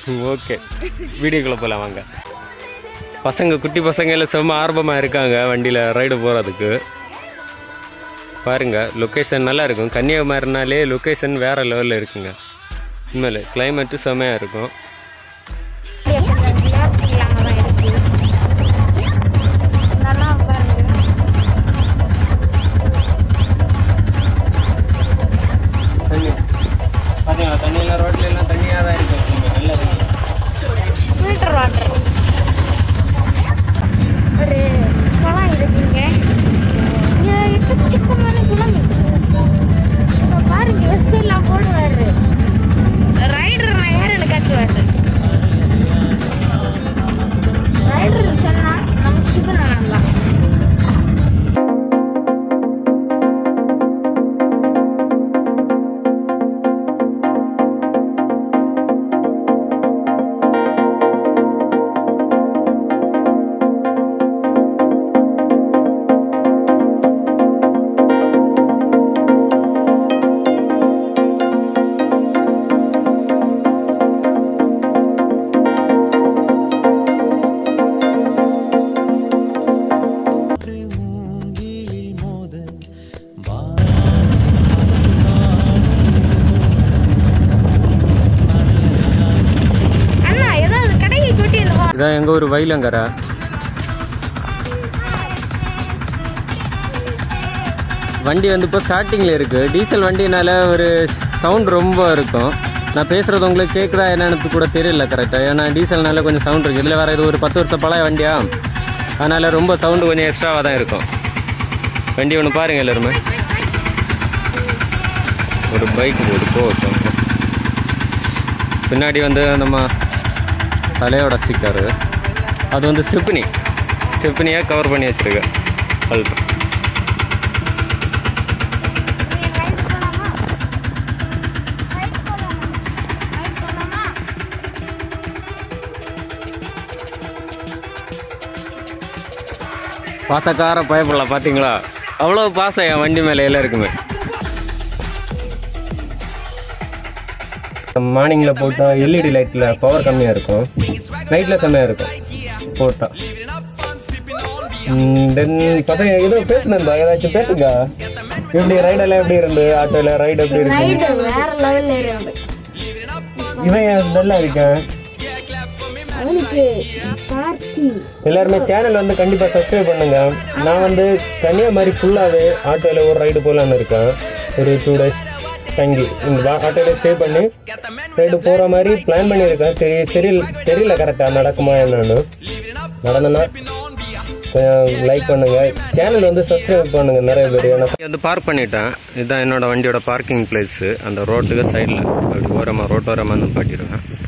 okay வீடியோக்குள்ளே போகலாம் வாங்க பசங்க குட்டி பசங்க எல்லாம் செம்ம ஆர்வமாக இருக்காங்க வண்டியில் ரைடு போகிறதுக்கு பாருங்க லொக்கேஷன் நல்லா இருக்கும் கன்னியாகுமரினாலே லொக்கேஷன் வேறு லெவலில் இருக்குங்க உண்மையில கிளைமேட்டு செம்மையாக இருக்கும் தண்ணி பார்த்தீங்களா தண்ணியெல்லாம் ரோட்ல எல்லாம் தண்ணியாக தான் இருக்கும் நல்லா இருக்கு ஃபில்டர் வாட்டர் ஒரு குளம் இருக்குங்க இங்கே எக்கச்சக்கமான குளம் இப்போ பாருங்க எஸ் எல்லாம் போடுவாரு ரைடர் நான் யாருன்னு காட்டுவாரு ரைடர் சொன்னா நம்ம சிவன் தான் அண்ணா ஏதாவது கடைக்கு கூட்டிட்டு வா இதான் எங்கள் ஒரு வயலங்கரை வண்டி வந்து இப்போ ஸ்டார்டிங்கில் இருக்குது டீசல் வண்டினால ஒரு சவுண்ட் ரொம்ப இருக்கும் நான் பேசுகிறது உங்களுக்கு கேட்குதா என்னன்னு கூட தெரியல கரெக்டாக ஏன்னா டீசல்னால கொஞ்சம் சவுண்ட் இருக்குது இதில் வேறு இது ஒரு பத்து வருஷம் பழைய வண்டியா அதனால் ரொம்ப சவுண்டு கொஞ்சம் எக்ஸ்ட்ராவாக தான் இருக்கும் வண்டி ஒன்று பாருங்க எல்லாருமே ஒரு பைக் போகுது போகட்டும் பின்னாடி வந்து நம்ம தலையோட ஸ்டிக்கரு அது வந்து ஸ்டெப்னி ஸ்டெப்னியாக கவர் பண்ணி வச்சிருக்கு அல்ட்ரா பாசக்கார பயப்படலாம் பார்த்தீங்களா அவ்வளோ பாசம் என் வண்டி மேலே எல்லாம் இருக்குமே மார்னிங்கில் போட்டால் எல்இடி லைட்டில் பவர் கம்மியாக இருக்கும் நைட்டில் செம்மையாக இருக்கும் போட்டால் தென் பசங்க ஏதோ பேசுனேன்பா ஏதாச்சும் பேசுங்க எப்படி ரைடெல்லாம் எப்படி இருந்து ஆட்டோவில் ரைடு எப்படி இருக்கு ரைடர் வேற லெவல்ல இருந்து இவன் ஏன் நல்லா இருக்கேன் அவனுக்கு பார்த்தி எல்லாருமே சேனல் வந்து கண்டிப்பாக சப்ஸ்கிரைப் பண்ணுங்க நான் வந்து கன்னியாகுமரி ஃபுல்லாகவே ஆட்டோவில் ஒரு ரைடு போகலான்னு இருக்கேன் ஒரு டூ டேஸ் தங்கி இந்த ஆட்டோவில் ஸ்டே பண்ணி ரைடு போகிற மாதிரி பிளான் பண்ணியிருக்கேன் தெரிய தெரியல தெரியல கரெக்டாக நடக்குமா என்னன்னு நடந்தனா கொஞ்சம் லைக் பண்ணுங்க சேனல் வந்து சப்ஸ்கிரைப் பண்ணுங்க நிறைய பேர் எனக்கு வந்து பார்க் பண்ணிட்டேன் இதுதான் என்னோட வண்டியோட பார்க்கிங் பிளேஸ் அந்த ரோட்டுக்கு சைடில் அப்படி ஓரமாக ரோட்டோரமாக வந்து பாட்டிடுவேன்